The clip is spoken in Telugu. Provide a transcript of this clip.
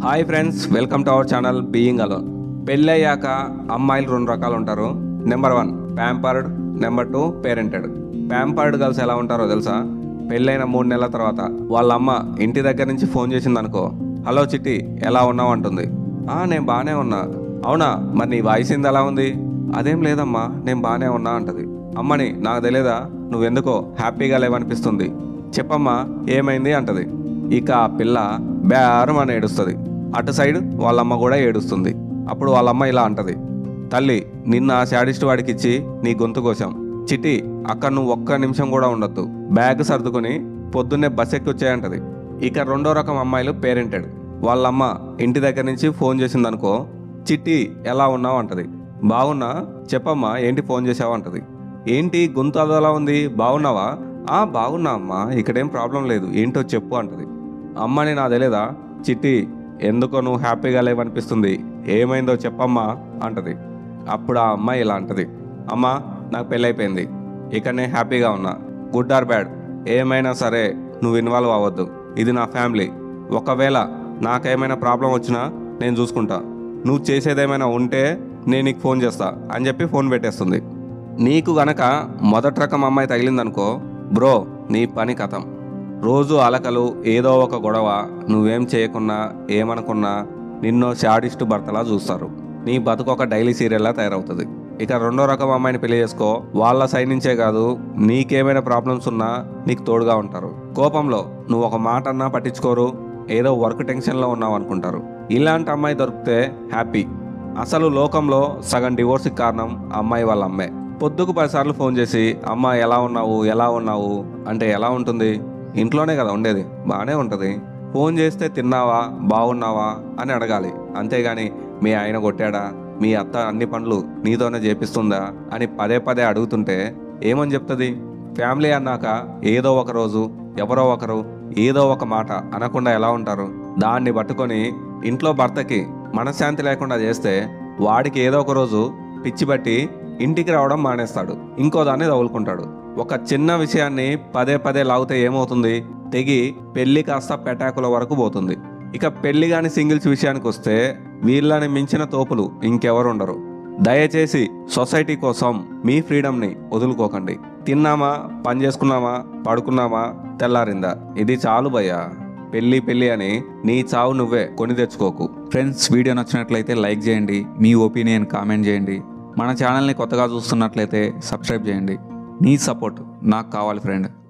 hi friends welcome to our channel being alone పెళ్ళయ్యాక అమ్మాయిలు రెండు రకాలు ఉంటారు number one pampered number two parented pampered girls ఎలా ఉంటారో తెలుసా పెళ్ళైన మూడు నెలల తర్వాత వాళ్ళ అమ్మ ఇంటి దగ్గర నుంచి ఫోన్ చేసింది అనుకో హలో చిట్టి ఎలా ఉన్నావు అంటుంది ఆ నేను బాగానే ఉన్నా అవునా మరి నీ వాయిస్ ఏంది ఎలా ఉంది అదేం లేదమ్మా నేను బాగానే ఉన్నా అంటది అమ్మని నాకు తెలియదా నువ్వెందుకో హ్యాపీగా లేవనిపిస్తుంది చెప్పమ్మా ఏమైంది అంటది ఇక ఆ పిల్ల బేరం అని ఏడుస్తుంది అటు సైడ్ వాళ్ళమ్మ కూడా ఏడుస్తుంది అప్పుడు వాళ్ళమ్మ ఇలా అంటది తల్లి నిన్న ఆ శాడిస్ట్ వాడికి ఇచ్చి నీ గొంతు కోసాం చిట్టి అక్కడ నువ్వు ఒక్క నిమిషం కూడా ఉండొద్దు బ్యాగ్ సర్దుకుని పొద్దున్నే బస్ ఎక్కి వచ్చాయంటది ఇక రెండో రకం అమ్మాయిలు పేరెంటెడ్ వాళ్ళమ్మ ఇంటి దగ్గర నుంచి ఫోన్ చేసిందనుకో చిట్టి ఎలా ఉన్నావు అంటది బాగున్నా చెప్పమ్మా ఏంటి ఫోన్ చేసావు అంటది ఏంటి గొంతు అదోలా ఉంది బాగున్నావా ఆ బాగున్నా అమ్మా ఇక్కడేం ప్రాబ్లం లేదు ఏంటో చెప్పు అంటది అమ్మని నా తెలియదా చిట్టి ఎందుకో నువ్వు హ్యాపీగా లేవనిపిస్తుంది ఏమైందో చెప్పమ్మా అంటది అప్పుడు ఆ అమ్మాయి ఇలా అంటది అమ్మా నాకు పెళ్ళైపోయింది ఇక నేను హ్యాపీగా ఉన్నా గుడ్ ఆర్ బ్యాడ్ ఏమైనా సరే నువ్వు ఇన్వాల్వ్ అవ్వద్దు ఇది నా ఫ్యామిలీ ఒకవేళ నాకేమైనా ప్రాబ్లం వచ్చినా నేను చూసుకుంటా నువ్వు చేసేదేమైనా ఉంటే నేను నీకు ఫోన్ చేస్తా అని చెప్పి ఫోన్ పెట్టేస్తుంది నీకు గనక మొదటి రకం అమ్మాయి తగిలిందనుకో బ్రో నీ పని కథం రోజు అలకలు ఏదో ఒక గొడవ నువ్వేం చేయకున్నా ఏమనుకున్నా నిన్నో షాడిస్ట్ భర్తలా చూస్తారు నీ బతుకు ఒక డైలీ సీరియల్లా తయారవుతుంది ఇక రెండో రకం అమ్మాయిని పెళ్లి చేసుకో వాళ్ళ సైడ్ నుంచే కాదు నీకేమైనా ప్రాబ్లమ్స్ ఉన్నా నీకు తోడుగా ఉంటారు కోపంలో నువ్వు ఒక మాట అన్నా పట్టించుకోరు ఏదో వర్క్ టెన్షన్లో ఉన్నావు అనుకుంటారు ఇలాంటి అమ్మాయి దొరికితే హ్యాపీ అసలు లోకంలో సగం డివోర్స్కి కారణం అమ్మాయి వాళ్ళ అమ్మాయి పొద్దుకు పదిసార్లు ఫోన్ చేసి అమ్మ ఎలా ఉన్నావు ఎలా ఉన్నావు అంటే ఎలా ఉంటుంది ఇంట్లోనే కదా ఉండేది బాగానే ఉంటుంది ఫోన్ చేస్తే తిన్నావా బాగున్నావా అని అడగాలి అంతేగాని మీ ఆయన కొట్టాడా మీ అత్త అన్ని పనులు నీతోనే చేపిస్తుందా అని పదే పదే అడుగుతుంటే ఏమని చెప్తుంది ఫ్యామిలీ అన్నాక ఏదో ఒక రోజు ఎవరో ఒకరు ఏదో ఒక మాట అనకుండా ఎలా ఉంటారు దాన్ని పట్టుకొని ఇంట్లో భర్తకి మనశ్శాంతి లేకుండా చేస్తే వాడికి ఏదో ఒక రోజు పిచ్చి పట్టి ఇంటికి రావడం మానేస్తాడు ఇంకో దాన్ని తగులుకుంటాడు ఒక చిన్న విషయాన్ని పదే పదే లాగితే ఏమవుతుంది తెగి పెళ్లి కాస్త పెటాకుల వరకు పోతుంది ఇక పెళ్లి కాని సింగిల్స్ విషయానికి వస్తే వీళ్ళని మించిన తోపులు ఇంకెవరు ఉండరు దయచేసి సొసైటీ కోసం మీ ఫ్రీడమ్ని వదులుకోకండి తిన్నామా పని చేసుకున్నామా పడుకున్నామా తెల్లారిందా ఇది చాలు భయ్యా పెళ్ళి పెళ్ళి అని నీ చావు నువ్వే కొని తెచ్చుకోకు ఫ్రెండ్స్ వీడియో నచ్చినట్లయితే లైక్ చేయండి మీ ఒపీనియన్ కామెంట్ చేయండి మన ఛానల్ని కొత్తగా చూస్తున్నట్లయితే సబ్స్క్రైబ్ చేయండి నీ సపోర్ట్ నాకు కావాలి ఫ్రెండ్